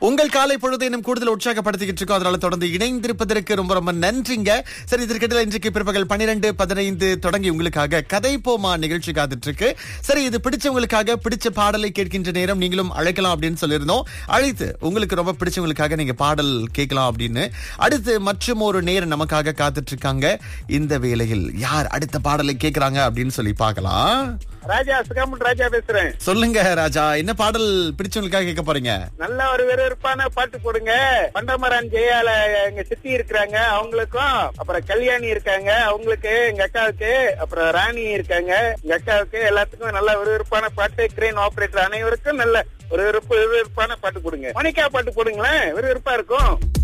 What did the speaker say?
உங்கள் காலை பொழுதை இன்னும் கூடுதல் உற்சாகப்படுத்திக்கிட்டு இருக்கோம் அதனால தொடர்ந்து இணைந்திருப்பதற்கு ரொம்ப ரொம்ப நன்றிங்க சரி இதற்கிடையில இன்றைக்கு பிற்பகல் பன்னிரெண்டு பதினைந்து தொடங்கி உங்களுக்காக கதை போமா நிகழ்ச்சி காத்துட்டு இருக்கு சரி இது பிடிச்சவங்களுக்காக பிடிச்ச பாடலை கேட்கின்ற நேரம் நீங்களும் அழைக்கலாம் அப்படின்னு சொல்லியிருந்தோம் அழைத்து உங்களுக்கு ரொம்ப பிடிச்சவங்களுக்காக நீங்க பாடல் கேட்கலாம் அப்படின்னு அடுத்து மற்றும் ஒரு நேரம் நமக்காக காத்துட்டு இருக்காங்க இந்த வேளையில் யார் அடுத்த பாடலை கேட்கறாங்க அப்படின்னு சொல்லி பார்க்கலாம் ராஜா சுகாமன் ராஜா பேசுறேன் சொல்லுங்க ராஜா என்ன பாடல் பிடிச்சவங்களுக்காக கேட்க போறீங்க நல்ல ஒரு விறுவிறுப்பான பாட்டு போடுங்க பண்டமரான் ஜெயால எங்க சித்தி இருக்கிறாங்க அவங்களுக்கும் அப்புறம் கல்யாணி இருக்காங்க அவங்களுக்கு எங்க அக்காவுக்கு அப்புறம் ராணி இருக்காங்க எங்க அக்காவுக்கு எல்லாத்துக்கும் நல்ல விறுவிறுப்பான பாட்டு கிரெயின் ஆபரேட்டர் அனைவருக்கும் நல்ல ஒரு விறுவிறுப்பு விறுவிறுப்பான பாட்டு கொடுங்க மணிக்கா பாட்டு போடுங்களேன் விறுவிறுப்பா இருக்கும்